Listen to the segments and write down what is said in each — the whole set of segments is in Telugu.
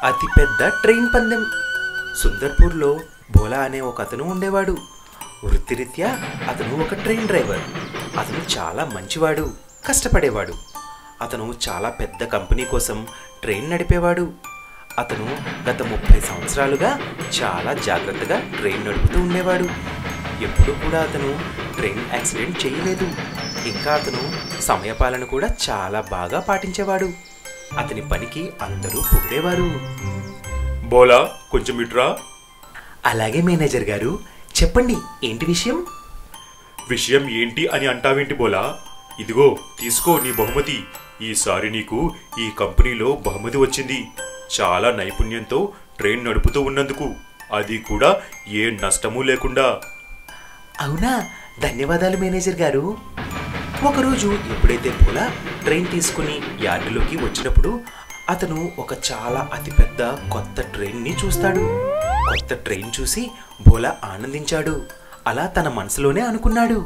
అతిపెద్ద ట్రైన్ పందెం సుందర్పూర్లో భోలా అనే ఒక అతను ఉండేవాడు వృత్తిరీత్యా అతను ఒక ట్రైన్ డ్రైవర్ అతను చాలా మంచివాడు కష్టపడేవాడు అతను చాలా పెద్ద కంపెనీ కోసం ట్రైన్ నడిపేవాడు అతను గత ముప్పై సంవత్సరాలుగా చాలా జాగ్రత్తగా ట్రైన్ నడుపుతూ ఉండేవాడు ఎప్పుడూ కూడా అతను ట్రైన్ యాక్సిడెంట్ చేయలేదు ఇంకా అతను సమయపాలన కూడా చాలా బాగా పాటించేవాడు అతని పనికి అందరూ పొగిడేవారు బోలా కొంచెం ఇట్రా అలాగే మేనేజర్ గారు చెప్పండి ఏంటి విషయం విషయం ఏంటి అని అంటావేంటి బోలా ఇదిగో తీసుకో నీ బహుమతి ఈసారి నీకు ఈ కంపెనీలో బహుమతి వచ్చింది చాలా నైపుణ్యంతో ట్రైన్ నడుపుతూ ఉన్నందుకు అది కూడా ఏ నష్టమూ లేకుండా అవునా ధన్యవాదాలు మేనేజర్ గారు ఒకరోజు ఎప్పుడైతే భోలా ట్రైన్ తీసుకుని యార్డులోకి వచ్చినప్పుడు అతను ఒక చాలా అతిపెద్ద కొత్త ట్రైన్ని చూస్తాడు కొత్త ట్రైన్ చూసి భోలా ఆనందించాడు అలా తన మనసులోనే అనుకున్నాడు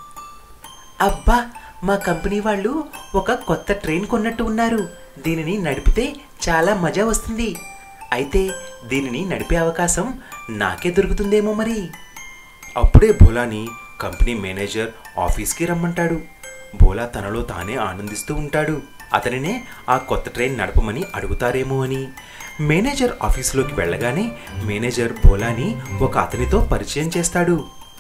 అబ్బా మా కంపెనీ వాళ్ళు ఒక కొత్త ట్రైన్ కొన్నట్టు ఉన్నారు దీనిని నడిపితే చాలా మజా వస్తుంది అయితే దీనిని నడిపే అవకాశం నాకే దొరుకుతుందేమో మరి అప్పుడే భోలాని కంపెనీ మేనేజర్ ఆఫీస్కి రమ్మంటాడు భోలా తనలో తానే ఆనందిస్తూ ఉంటాడు అతనినే ఆ కొత్త ట్రైన్ నడపమని అడుగుతారేమో అని మేనేజర్ ఆఫీసులోకి వెళ్ళగానే మేనేజర్ భోలాని ఒక అతనితో పరిచయం చేస్తాడు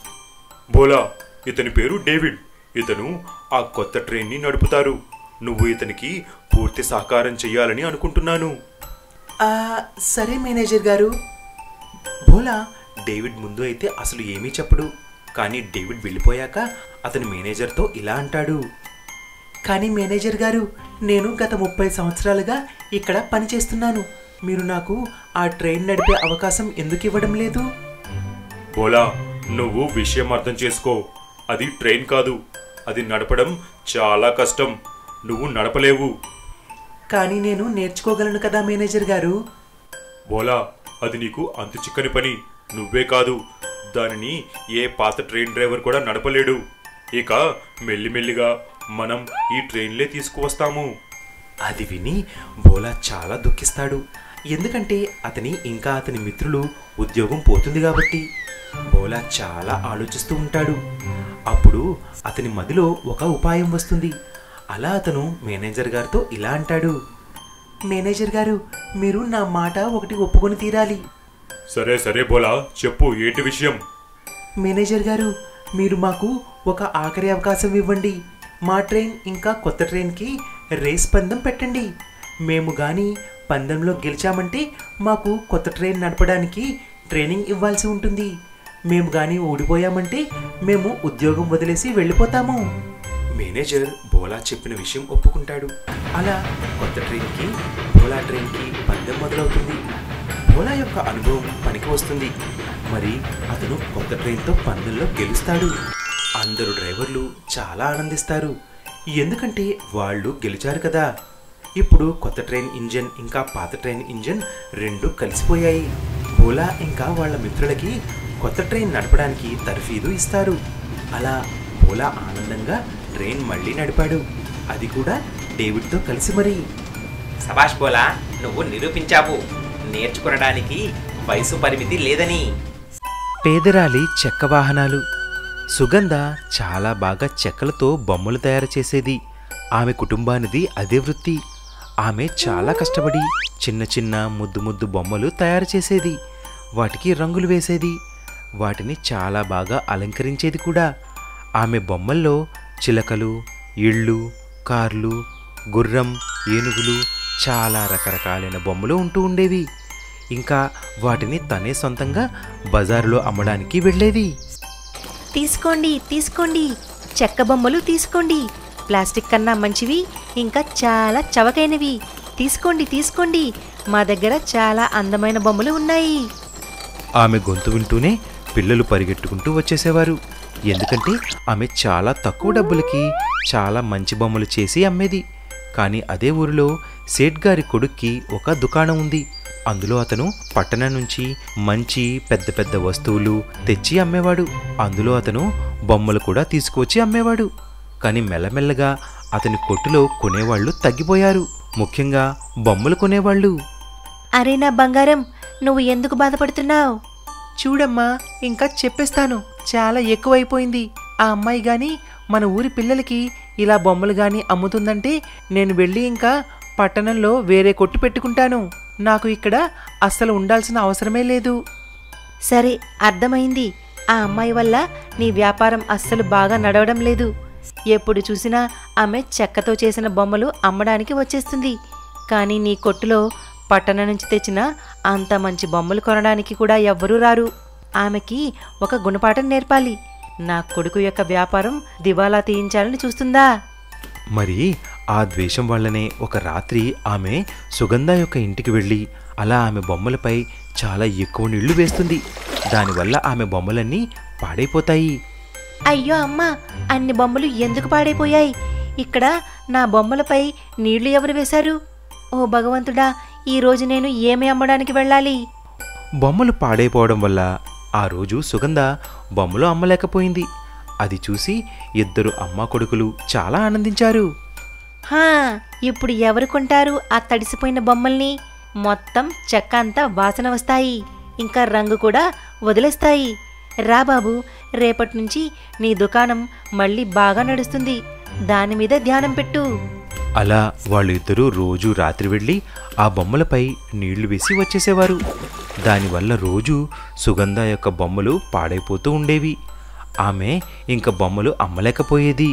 బోలా ఇతని పేరు డేవిడ్ ఇతను ఆ కొత్త ట్రైన్ని నడుపుతారు నువ్వు ఇతనికి పూర్తి సహకారం చెయ్యాలని అనుకుంటున్నాను "ఆ, సరే మేనేజర్ గారు భోలా డేవిడ్ ముందు అయితే అసలు ఏమీ చెప్పడు కానీ డేవిడ్ వెళ్ళిపోయాక అతని మేనేజర్తో ఇలా అంటాడు కానీ మేనేజర్ గారు నేను గత ముప్పై సంవత్సరాలుగా ఇక్కడ పనిచేస్తున్నాను మీరు నాకు ఆ ట్రైన్ నడిపే అవకాశం ఎందుకు ఇవ్వడం లేదు బోలా నువ్వు విషయం అర్థం చేసుకో అది ట్రైన్ కాదు అది నడపడం చాలా కష్టం నువ్వు నడపలేవు కానీ నేను నేర్చుకోగలను కదా మేనేజర్ గారు బోలా అది నీకు అంతు చిక్కని పని నువ్వే కాదు దానిని ఏ పాత ట్రైన్ డ్రైవర్ కూడా నడపలేడు ఇక మెల్లిమెల్లిగా మనం ఈ ట్రైన్లే తీసుకువస్తాము అది విని బోలా చాలా దుఃఖిస్తాడు ఎందుకంటే అతని ఇంకా అతని మిత్రులు ఉద్యోగం పోతుంది కాబట్టి బోలా చాలా ఆలోచిస్తూ ఉంటాడు అప్పుడు అతని మదిలో ఒక ఉపాయం వస్తుంది అలా అతను మేనేజర్ గారితో ఇలా అంటాడు మేనేజర్ గారు మీరు నా మాట ఒకటి ఒప్పుకొని తీరాలి సరే సరే బోలా చెప్పు ఏంటి విషయం మేనేజర్ గారు మీరు మాకు ఒక ఆఖరి అవకాశం ఇవ్వండి మా ట్రైన్ ఇంకా కొత్త ట్రైన్కి రేస్ పందెం పెట్టండి మేము కానీ పందెంలో గెలిచామంటే మాకు కొత్త ట్రైన్ నడపడానికి ట్రైనింగ్ ఇవ్వాల్సి ఉంటుంది మేము కానీ ఓడిపోయామంటే మేము ఉద్యోగం వదిలేసి వెళ్ళిపోతాము మేనేజర్ బోలా చెప్పిన విషయం ఒప్పుకుంటాడు అలా కొత్త ట్రైన్కి బోలా ట్రైన్కి పందెం మొదలవుతుంది బోలా యొక్క అనుభవం పనికి వస్తుంది మరి అతను కొత్త ట్రైన్తో పందెంలో గెలుస్తాడు అందరు డ్రైవర్లు చాలా ఆనందిస్తారు ఎందుకంటే వాళ్ళు గెలిచారు కదా ఇప్పుడు కొత్త ట్రైన్ ఇంజన్ ఇంకా పాత ట్రైన్ ఇంజన్ రెండు కలిసిపోయాయి బోలా ఇంకా వాళ్ళ మిత్రులకి కొత్త ట్రైన్ నడపడానికి తర్ఫీదు ఇస్తారు అలా బోలా ఆనందంగా ట్రైన్ మళ్ళీ నడిపాడు అది కూడా డేవిడ్తో కలిసి మరి సభాష్ బోలా నువ్వు నిరూపించావు నేర్చుకునడానికి వయసు పరిమితి లేదని పేదరాలి చెక్క వాహనాలు సుగంధ చాలా బాగా చెక్కలతో బొమ్మలు తయారు చేసేది ఆమె కుటుంబానిది అదే వృత్తి ఆమె చాలా కష్టపడి చిన్న చిన్న ముద్దు ముద్దు బొమ్మలు తయారు చేసేది వాటికి రంగులు వేసేది వాటిని చాలా బాగా అలంకరించేది కూడా ఆమె బొమ్మల్లో చిలకలు ఇళ్ళు కార్లు గుర్రం ఏనుగులు చాలా రకరకాలైన బొమ్మలు ఉంటూ ఉండేవి ఇంకా వాటిని తనే సొంతంగా బజారులో అమ్మడానికి వెళ్ళేది తీసుకోండి తీసుకోండి చెక్క బొమ్మలు తీసుకోండి ప్లాస్టిక్ కన్నా మంచివి ఇంకా చాలా చవకైనవి తీసుకోండి తీసుకోండి మా దగ్గర చాలా అందమైన బొమ్మలు ఉన్నాయి ఆమె గొంతు వింటూనే పిల్లలు పరిగెట్టుకుంటూ వచ్చేసేవారు ఎందుకంటే ఆమె చాలా తక్కువ డబ్బులకి చాలా మంచి బొమ్మలు చేసి అమ్మేది కానీ అదే ఊరిలో సేట్ గారి కొడుక్కి ఒక దుకాణం ఉంది అందులో అతను పట్టణం నుంచి మంచి పెద్ద పెద్ద వస్తువులు తెచ్చి అమ్మేవాడు అందులో అతను బొమ్మలు కూడా తీసుకువచ్చి అమ్మేవాడు కానీ మెల్లమెల్లగా అతని కొట్టులో కొనేవాళ్ళు తగ్గిపోయారు ముఖ్యంగా బొమ్మలు కొనేవాళ్ళు అరే నా బంగారం నువ్వు ఎందుకు బాధపడుతున్నావు చూడమ్మా ఇంకా చెప్పేస్తాను చాలా ఎక్కువైపోయింది ఆ అమ్మాయి గాని మన ఊరి పిల్లలకి ఇలా బొమ్మలు గాని అమ్ముతుందంటే నేను వెళ్ళి ఇంకా పట్టణంలో వేరే కొట్టు పెట్టుకుంటాను నాకు ఇక్కడ అస్సలు ఉండాల్సిన అవసరమే లేదు సరే అర్థమైంది ఆ అమ్మాయి వల్ల నీ వ్యాపారం అస్సలు బాగా నడవడం లేదు ఎప్పుడు చూసినా ఆమె చెక్కతో చేసిన బొమ్మలు అమ్మడానికి వచ్చేస్తుంది కానీ నీ కొట్టులో పట్టణం నుంచి తెచ్చిన అంత మంచి బొమ్మలు కొనడానికి కూడా ఎవ్వరూ రారు ఆమెకి ఒక గుణపాఠం నేర్పాలి నా కొడుకు యొక్క వ్యాపారం దివాలా తీయించాలని చూస్తుందా మరి ఆ ద్వేషం వల్లనే ఒక రాత్రి ఆమె సుగంధ యొక్క ఇంటికి వెళ్ళి అలా ఆమె బొమ్మలపై చాలా ఎక్కువ నీళ్లు వేస్తుంది దానివల్ల ఆమె బొమ్మలన్నీ పాడైపోతాయి అయ్యో అమ్మా అన్ని బొమ్మలు ఎందుకు పాడైపోయాయి ఇక్కడ నా బొమ్మలపై నీళ్లు ఎవరు వేశారు ఓ భగవంతుడా ఈ రోజు నేను ఏమి అమ్మడానికి వెళ్ళాలి బొమ్మలు పాడైపోవడం వల్ల ఆ రోజు సుగంధ బొమ్మలు అమ్మలేకపోయింది అది చూసి ఇద్దరు అమ్మ కొడుకులు చాలా ఆనందించారు హా ఇప్పుడు ఎవరు కొంటారు ఆ తడిసిపోయిన బొమ్మల్ని మొత్తం చెక్క అంతా వాసన వస్తాయి ఇంకా రంగు కూడా వదిలేస్తాయి రా బాబు రేపటి నుంచి నీ దుకాణం మళ్ళీ బాగా నడుస్తుంది దాని మీద ధ్యానం పెట్టు అలా వాళ్ళిద్దరూ రోజు రాత్రి వెళ్ళి ఆ బొమ్మలపై నీళ్లు వేసి వచ్చేసేవారు దానివల్ల రోజు సుగంధ యొక్క బొమ్మలు పాడైపోతూ ఉండేవి ఆమె ఇంక బొమ్మలు అమ్మలేకపోయేది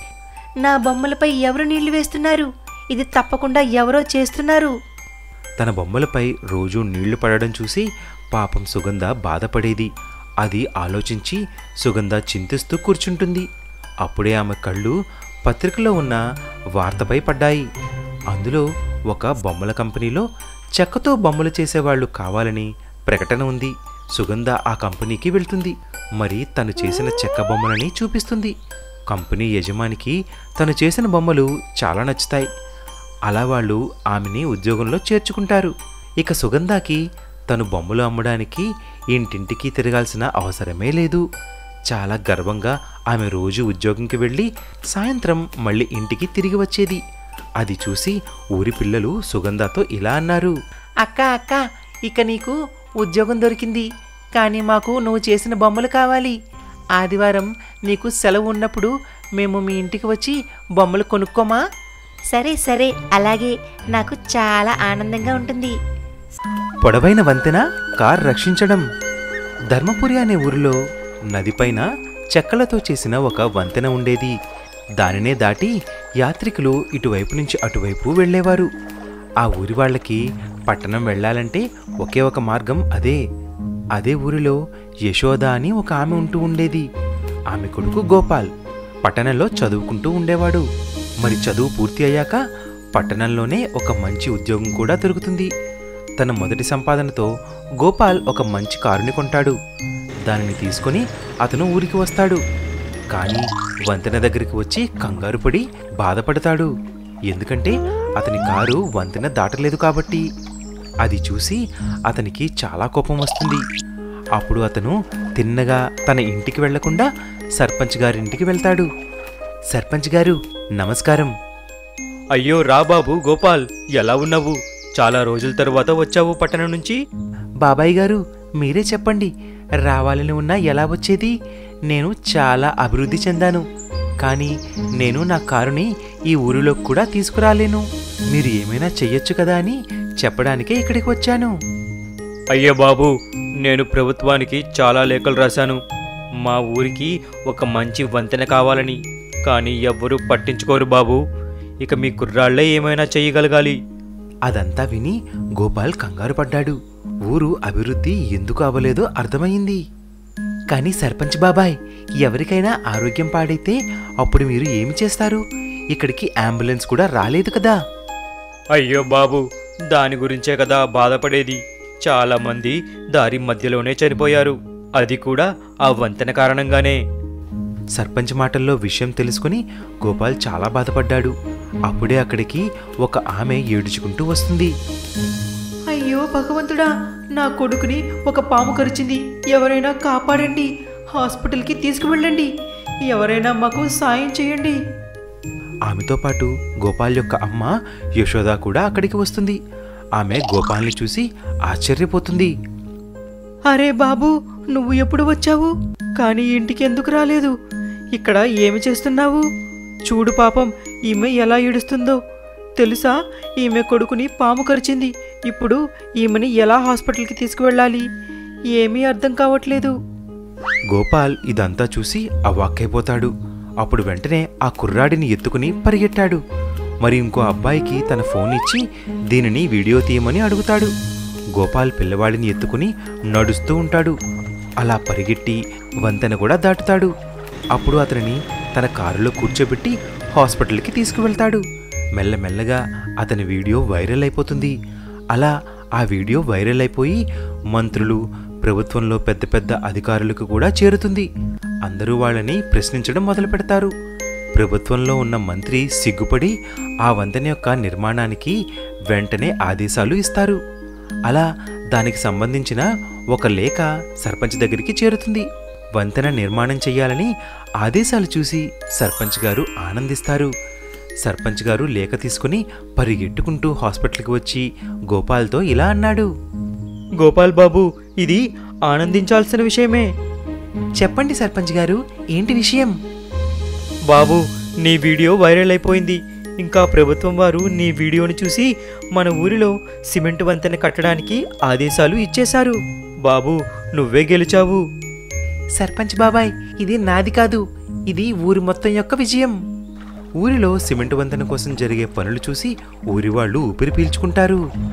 నా బొమ్మలపై ఎవరు నీళ్లు వేస్తున్నారు ఇది తప్పకుండా ఎవరో చేస్తున్నారు తన బొమ్మలపై రోజు నీళ్లు పడడం చూసి పాపం సుగంధ బాధపడేది అది ఆలోచించి సుగంధ చింతిస్తూ కూర్చుంటుంది అప్పుడే ఆమె కళ్ళు పత్రికలో ఉన్న వార్తపై పడ్డాయి అందులో ఒక బొమ్మల కంపెనీలో చెక్కతో బొమ్మలు చేసేవాళ్ళు కావాలని ప్రకటన ఉంది సుగంధ ఆ కంపెనీకి వెళ్తుంది మరి తను చేసిన చెక్క బొమ్మలని చూపిస్తుంది కంపెనీ యజమానికి తను చేసిన బొమ్మలు చాలా నచ్చుతాయి అలా వాళ్ళు ఆమెని ఉద్యోగంలో చేర్చుకుంటారు ఇక సుగంధాకి తను బొమ్మలు అమ్మడానికి ఇంటింటికి తిరగాల్సిన అవసరమే లేదు చాలా గర్వంగా ఆమె రోజు ఉద్యోగంకి వెళ్ళి సాయంత్రం మళ్ళీ ఇంటికి తిరిగి వచ్చేది అది చూసి ఊరి పిల్లలు సుగంధతో ఇలా అన్నారు అక్క అక్క ఇక నీకు ఉద్యోగం దొరికింది కానీ మాకు నువ్వు చేసిన బొమ్మలు కావాలి ఆదివారం నీకు సెలవు ఉన్నప్పుడు మేము మీ ఇంటికి వచ్చి బొమ్మలు కొనుక్కోమా సరే సరే అలాగే నాకు చాలా ఆనందంగా ఉంటుంది పొడవైన వంతెన కార్ రక్షించడం ధర్మపురి అనే ఊరిలో నదిపైన చెక్కలతో చేసిన ఒక వంతెన ఉండేది దానినే దాటి యాత్రికులు ఇటువైపు నుంచి అటువైపు వెళ్ళేవారు ఆ ఊరి వాళ్ళకి పట్టణం వెళ్ళాలంటే ఒకే ఒక మార్గం అదే అదే ఊరిలో యశోద అని ఒక ఆమె ఉంటూ ఉండేది ఆమె కొడుకు గోపాల్ పట్టణంలో చదువుకుంటూ ఉండేవాడు మరి చదువు పూర్తి అయ్యాక పట్టణంలోనే ఒక మంచి ఉద్యోగం కూడా దొరుకుతుంది తన మొదటి సంపాదనతో గోపాల్ ఒక మంచి కారుని కొంటాడు దానిని తీసుకొని అతను ఊరికి వస్తాడు కానీ వంతెన దగ్గరికి వచ్చి కంగారు పడి బాధపడతాడు ఎందుకంటే అతని కారు వంతెన దాటలేదు కాబట్టి అది చూసి అతనికి చాలా కోపం వస్తుంది అప్పుడు అతను తిన్నగా తన ఇంటికి వెళ్లకుండా సర్పంచ్ గారింటికి వెళ్తాడు సర్పంచ్ గారు నమస్కారం అయ్యో రా బాబు గోపాల్ ఎలా ఉన్నావు చాలా రోజుల తర్వాత వచ్చావు పట్టణం నుంచి బాబాయ్ గారు మీరే చెప్పండి రావాలని ఉన్నా ఎలా వచ్చేది నేను చాలా అభివృద్ధి చెందాను కానీ నేను నా కారుని ఈ ఊరిలోకి కూడా తీసుకురాలేను మీరు ఏమైనా చెయ్యొచ్చు కదా అని చెప్పడానికే ఇక్కడికి వచ్చాను అయ్యో బాబు నేను ప్రభుత్వానికి చాలా లేఖలు రాశాను మా ఊరికి ఒక మంచి వంతెన కావాలని కానీ ఎవ్వరూ పట్టించుకోరు బాబు ఇక మీ కుర్రాళ్లే ఏమైనా చెయ్యగలగాలి అదంతా విని గోపాల్ కంగారు పడ్డాడు ఊరు అభివృద్ధి ఎందుకు అవ్వలేదో అర్థమైంది కానీ సర్పంచ్ బాబాయ్ ఎవరికైనా ఆరోగ్యం పాడైతే అప్పుడు మీరు ఏమి చేస్తారు ఇక్కడికి అంబులెన్స్ కూడా రాలేదు కదా అయ్యో బాబు దాని గురించే కదా బాధపడేది చాలా మంది దారి మధ్యలోనే చనిపోయారు అది కూడా ఆ వంతెన కారణంగానే సర్పంచ్ మాటల్లో విషయం తెలుసుకుని గోపాల్ చాలా బాధపడ్డాడు అప్పుడే అక్కడికి ఒక ఆమె ఏడుచుకుంటూ వస్తుంది అయ్యో భగవంతుడా నా కొడుకుని ఒక పాము కరిచింది ఎవరైనా కాపాడండి హాస్పిటల్కి తీసుకువెళ్ళండి ఎవరైనా మాకు సాయం చేయండి ఆమెతో పాటు గోపాల్ యొక్క అమ్మ యశోద కూడా అక్కడికి వస్తుంది ఆమె గోపాల్ని చూసి ఆశ్చర్యపోతుంది అరే బాబు నువ్వు ఎప్పుడు వచ్చావు కానీ ఇంటికి ఎందుకు రాలేదు ఇక్కడ ఏమి చేస్తున్నావు చూడు పాపం ఈమె ఎలా ఏడుస్తుందో తెలుసా ఈమె కొడుకుని పాము కరిచింది ఇప్పుడు ఈమెని ఎలా హాస్పిటల్కి తీసుకువెళ్ళాలి ఏమీ అర్థం కావట్లేదు గోపాల్ ఇదంతా చూసి అవాక్కైపోతాడు అప్పుడు వెంటనే ఆ కుర్రాడిని ఎత్తుకుని పరిగెట్టాడు మరి ఇంకో అబ్బాయికి తన ఫోన్ ఇచ్చి దీనిని వీడియో తీయమని అడుగుతాడు గోపాల్ పిల్లవాడిని ఎత్తుకుని నడుస్తూ ఉంటాడు అలా పరిగెట్టి వంతెన కూడా దాటుతాడు అప్పుడు అతనిని తన కారులో కూర్చోబెట్టి హాస్పిటల్కి తీసుకువెళ్తాడు మెల్లమెల్లగా అతని వీడియో వైరల్ అయిపోతుంది అలా ఆ వీడియో వైరల్ అయిపోయి మంత్రులు ప్రభుత్వంలో పెద్ద పెద్ద అధికారులకు కూడా చేరుతుంది అందరూ వాళ్ళని ప్రశ్నించడం మొదలు పెడతారు ప్రభుత్వంలో ఉన్న మంత్రి సిగ్గుపడి ఆ వంతెన యొక్క నిర్మాణానికి వెంటనే ఆదేశాలు ఇస్తారు అలా దానికి సంబంధించిన ఒక లేఖ సర్పంచ్ దగ్గరికి చేరుతుంది వంతెన నిర్మాణం చెయ్యాలని ఆదేశాలు చూసి సర్పంచ్ గారు ఆనందిస్తారు సర్పంచ్ గారు లేఖ తీసుకుని పరిగెట్టుకుంటూ హాస్పిటల్కి వచ్చి గోపాల్తో ఇలా అన్నాడు గోపాల్ బాబు ఇది ఆనందించాల్సిన విషయమే చెప్పండి సర్పంచ్ గారు ఏంటి విషయం బాబు నీ వీడియో వైరల్ అయిపోయింది ఇంకా ప్రభుత్వం వారు నీ వీడియోని చూసి మన ఊరిలో సిమెంట్ వంతెన కట్టడానికి ఆదేశాలు ఇచ్చేశారు బాబు నువ్వే గెలిచావు సర్పంచ్ బాబాయ్ ఇది నాది కాదు ఇది ఊరి మొత్తం యొక్క విజయం ఊరిలో సిమెంట్ వంతెన కోసం జరిగే పనులు చూసి ఊరి వాళ్ళు ఊపిరి పీల్చుకుంటారు